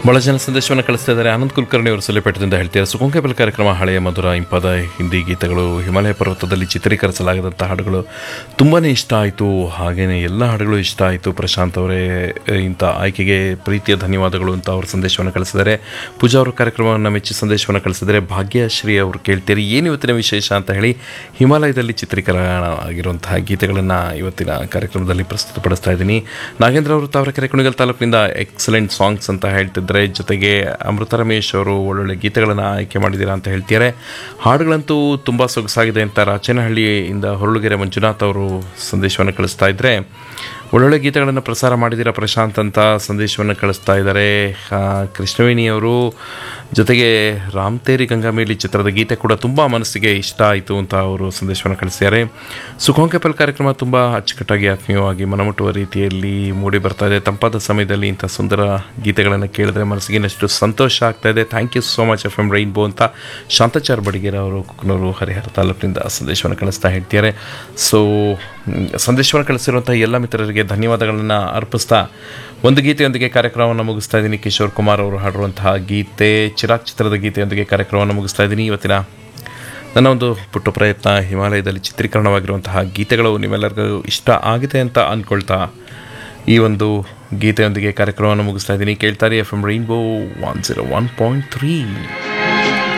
ಭಾಳ ಜನ ಸಂದೇಶವನ್ನು ಕಳಿಸ್ತಾ ಇದ್ದಾರೆ ಆನಂದ್ ಕುಲಕರ್ಣಿ ಅವರು ಸೊಲ್ಲೆಪೇಟದಿಂದ ಹೇಳ್ತಾರೆ ಸುಕೊಂಕೆಬಲ್ ಕಾರ್ಯಕ್ರಮ ಹಳೆಯ ಮಧುರ ಇಂಪಾದ ಹಿಂದಿ ಗೀತೆಗಳು ಹಿಮಾಲಯ ಪರ್ವತದಲ್ಲಿ ಚಿತ್ರೀಕರಿಸಲಾಗದಂಥ ಹಾಡುಗಳು ತುಂಬಾ ಇಷ್ಟ ಆಯಿತು ಹಾಗೆಯೇ ಎಲ್ಲ ಹಾಡುಗಳು ಇಷ್ಟ ಆಯಿತು ಪ್ರಶಾಂತ್ ಅವರೇ ಇಂಥ ಆಯ್ಕೆಗೆ ಪ್ರೀತಿಯ ಧನ್ಯವಾದಗಳು ಅಂತ ಅವರು ಸಂದೇಶವನ್ನು ಕಳಿಸಿದ್ದಾರೆ ಪೂಜಾ ಅವರು ಕಾರ್ಯಕ್ರಮವನ್ನು ಮೆಚ್ಚಿ ಸಂದೇಶವನ್ನು ಕಳಿಸಿದ್ದಾರೆ ಭಾಗ್ಯಶ್ರೀ ಅವರು ಕೇಳ್ತೀರಿ ಏನು ಇವತ್ತಿನ ವಿಶೇಷ ಅಂತ ಹೇಳಿ ಹಿಮಾಲಯದಲ್ಲಿ ಚಿತ್ರೀಕರಣ ಆಗಿರುವಂತಹ ಗೀತೆಗಳನ್ನು ಇವತ್ತಿನ ಕಾರ್ಯಕ್ರಮದಲ್ಲಿ ಪ್ರಸ್ತುತಪಡಿಸ್ತಾ ಇದ್ದೀನಿ ನಾಗೇಂದ್ರ ಅವರು ತಾವರೆಕೆರೆ ಕುಣಿಗಲ್ ತಾಲೂಕಿನಿಂದ ಎಕ್ಸಲೆಂಟ್ ಸಾಂಗ್ಸ್ ಅಂತ ಹೇಳ್ತಿದ್ದಾರೆ ಜೊತೆಗೆ ಅಮೃತ ರಮೇಶ್ ಅವರು ಒಳ್ಳೊಳ್ಳೆ ಗೀತೆಗಳನ್ನು ಆಯ್ಕೆ ಮಾಡಿದ್ದೀರಾ ಅಂತ ಹೇಳ್ತಿದ್ದಾರೆ ಹಾಡುಗಳಂತೂ ತುಂಬ ಸೊಗಸಾಗಿದೆ ಅಂತ ರಾಚನಹಳ್ಳಿಯಿಂದ ಹೊರಳುಗೆರೆ ಮಂಜುನಾಥ್ ಅವರು ಸಂದೇಶವನ್ನು ಕಳಿಸ್ತಾ ಇದ್ದರೆ ಒಳ್ಳೊಳ್ಳೆ ಗೀತೆಗಳನ್ನು ಪ್ರಸಾರ ಮಾಡಿದ್ದೀರಾ ಪ್ರಶಾಂತ್ ಅಂತ ಸಂದೇಶವನ್ನು ಕಳಿಸ್ತಾ ಇದ್ದಾರೆ ಆ, ಕೃಷ್ಣವೇಣಿ ಅವರು ಜೊತೆಗೆ ರಾಮತೇರಿ ಗಂಗಾಮೇಲಿ ಚಿತ್ರದ ಗೀತೆ ಕೂಡ ತುಂಬ ಮನಸ್ಸಿಗೆ ಇಷ್ಟ ಆಯಿತು ಅಂತ ಅವರು ಸಂದೇಶವನ್ನು ಕಳಿಸಿದ್ದಾರೆ ಸುಖೋಂಕೆಪಲ್ ಕಾರ್ಯಕ್ರಮ ತುಂಬ ಅಚ್ಚುಕಟ್ಟಾಗಿ ಆತ್ಮೀಯವಾಗಿ ಮನಮುಟ್ಟುವ ರೀತಿಯಲ್ಲಿ ಮೂಡಿ ಬರ್ತಾ ಇದೆ ತಂಪಾದ ಸಮಯದಲ್ಲಿ ಇಂಥ ಸುಂದರ ಗೀತೆಗಳನ್ನು ಕೇಳಿದ್ರೆ ಮನಸ್ಸಿಗೆ ಇನ್ನಷ್ಟು ಸಂತೋಷ ಆಗ್ತಾ ಇದೆ thank you so much F M rainbow ಅಂತ ಶಾಂತಾಚಾರ್ ಬಡಿಗೇರ ಅವರು ಕುಕ್ನೂರು ಹರಿಹರ ತಾಲೂಕಿನಿಂದ ಸಂದೇಶವನ್ನು ಕಳಿಸ್ತಾ ಹೇಳ್ತಿದ್ದಾರೆ ಸೊ ಸಂದೇಶವನ್ನು ಕಳಿಸಿರುವಂಥ ಎಲ್ಲ ಮಿತ್ರರಿಗೆ ಧನ್ಯವಾದಗಳನ್ನು ಅರ್ಪಿಸ್ತಾ ಒಂದು ಗೀತೆಯೊಂದಿಗೆ ಕಾರ್ಯಕ್ರಮವನ್ನು ಮುಗಿಸ್ತಾ ಇದ್ದೀನಿ ಕಿಶೋರ್ ಕುಮಾರ್ ಅವರು ಹಾಡಿರುವಂತಹ ಗೀತೆ ಚಿರಾಗ್ ಚಿತ್ರದ ಗೀತೆಯೊಂದಿಗೆ ಕಾರ್ಯಕ್ರಮವನ್ನು ಮುಗಿಸ್ತಾ ಇದ್ದೀನಿ ಇವತ್ತಿನ ನನ್ನ ಒಂದು ಪುಟ್ಟ ಪ್ರಯತ್ನ ಹಿಮಾಲಯದಲ್ಲಿ ಚಿತ್ರೀಕರಣವಾಗಿರುವಂತಹ ಗೀತೆಗಳು ನಿಮ್ಮೆಲ್ಲರಿಗೂ ಇಷ್ಟ ಆಗಿದೆ ಅಂತ ಅಂದ್ಕೊಳ್ತಾ ಈ ಒಂದು ಗೀತೆಯೊಂದಿಗೆ ಕಾರ್ಯಕ್ರಮವನ್ನು ಮುಗಿಸ್ತಾ ಇದ್ದೀನಿ ಕೇಳ್ತಾರೆ F M rainbow one zero one point three